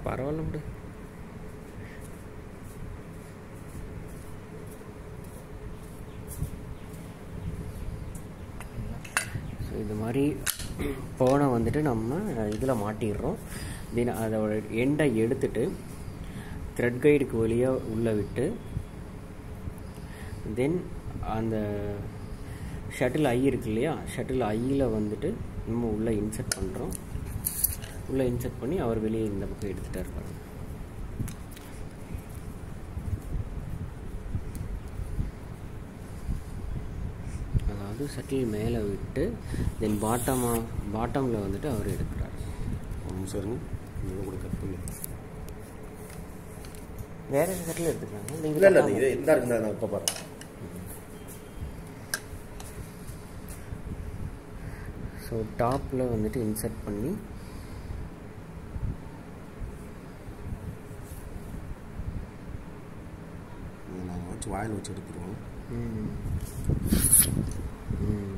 பரவாயில்ல விடு ஸோ இது மாதிரி போனை வந்துட்டு நம்ம இதில் மாட்டிடுறோம் தென் அதோட எண்டை எடுத்துட்டு த்ரெட் கைடுக்கு வழியாக உள்ளே விட்டு தென் அந்த ஷட்டில் ஐ இருக்கு இல்லையா ஷட்டில் ஐயில் வந்துட்டு நம்ம உள்ளே இன்செர்ட் பண்ணுறோம் உள்ளே இன்செர்ட் பண்ணி அவர் வெளியே இந்த பக்கம் எடுத்துகிட்டே இருப்பாங்க அதாவது ஷட்டில் மேலே விட்டு தென் பாட்டமாக பாட்டமில் வந்துட்டு அவர் எடுக்கிறார் ஒரு நிமிஷம் இருங்க நீங்கள் கூட கட் பண்ணி வேற ஷட்டில் எடுத்துக்கிறாங்க இல்லை இல்லை நீங்கள் இது இந்த இருக்குண்ணா நான் இப்போ பாருங்க ஸோ டாப்பில் வந்துட்டு இன்சர்ட் பண்ணி இதை நாங்கள் வச்சு வாயில் வச்சு எடுத்துருவோம் ம். ம்.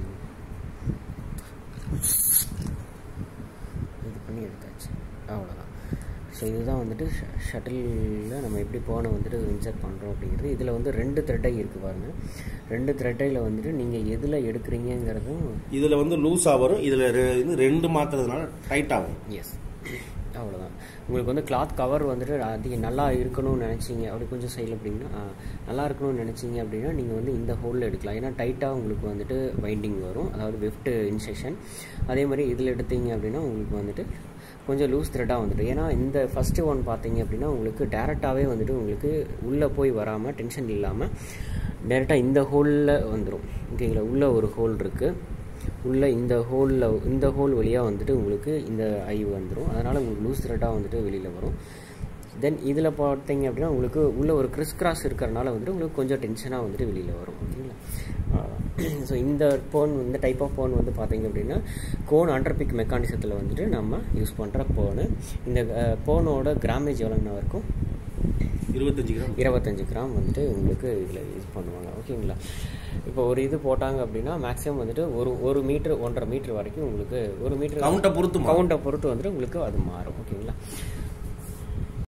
இது பண்ணி எடுத்தாச்சு அவ்வளோதான் ஸோ இதுதான் வந்துட்டு ஷட்டிலில் நம்ம எப்படி போனை வந்துட்டு இன்சர்ட் பண்ணுறோம் அப்படிங்கிறது இதில் வந்து ரெண்டு த்ரெட்டை இருக்குது பாருங்க ரெண்டு த்ரெட்டையில் வந்துட்டு நீங்கள் எதில் எடுக்கிறீங்கிறதும் இதில் வந்து லூஸாக வரும் இதில் இது ரெண்டு மாற்றுறதுனால டைட் ஆகும் எஸ் அவ்வளோதான் உங்களுக்கு வந்து கிளாத் கவர் வந்துட்டு அதிக நல்லா இருக்கணும்னு நினச்சிங்க அப்படி கொஞ்சம் சைடில் அப்படின்னா ஆ, நல்லா இருக்கணும்னு நினச்சிங்க அப்படின்னா நீங்கள் வந்து இந்த ஹோலில் எடுக்கலாம் ஏன்னா டைட்டாக உங்களுக்கு வந்துட்டு வைண்டிங் வரும் அதாவது வெஃப்ட் இன்செக்ஷன் அதே மாதிரி இதில் எடுத்தீங்க அப்படின்னா உங்களுக்கு வந்துட்டு கொஞ்சம் லூஸ் த்ரெட்டாக வந்துட்டு ஏன்னா இந்த ஃபஸ்ட்டு ஒன் பார்த்தீங்க அப்படின்னா உங்களுக்கு டேரெக்டாகவே வந்துட்டு உங்களுக்கு உள்ளே போய் வராமல் டென்ஷன் இல்லாமல் டேரெக்டாக இந்த ஹோலில் வந்துடும் ஓகேங்களா உள்ளே ஒரு ஹோல் இருக்குது உள்ள இந்த ஹோலில் இந்த ஹோல் வழியாக வந்துட்டு உங்களுக்கு இந்த ஐ வந்துடும் அதனால் உங்களுக்கு லூஸ் த்ரெட்டாக வந்துட்டு வெளியில் வரும் தென் இதில் பார்த்தீங்க அப்படின்னா உங்களுக்கு உள்ள ஒரு கிறிஸ் கிராஸ் இருக்கிறனால வந்துட்டு உங்களுக்கு கொஞ்சம் டென்ஷனாக வந்துட்டு வெளியில் வரும் ஓகேங்களா ஸோ இந்த ஃபோன் இந்த டைப் ஆஃப் ஃபோன் வந்து பார்த்தீங்க அப்படின்னா கோன் அண்டர்பிக் மெக்கானிசத்தில் வந்துட்டு நம்ம யூஸ் பண்ணுற ஃபோனு இந்த ஃபோனோட கிராமேஜ் எவ்வளோன்னா இருக்கும் இருபத்தஞ்சு கிராம் இருபத்தஞ்சு கிராம் வந்துட்டு உங்களுக்கு இதில் யூஸ் பண்ணுவாங்க ஓகேங்களா இப்போ ஒரு இது போட்டாங்க அப்படின்னா மேக்ஸிமம் வந்துட்டு ஒரு ஒரு மீட்ரு ஒன்றரை மீட்ரு வரைக்கும் உங்களுக்கு ஒரு மீட்ரு கவுண்டை பொறுத்து மாறும். கவுண்டை பொறுத்து வந்துட்டு உங்களுக்கு அது மாறும் ஓகேங்களா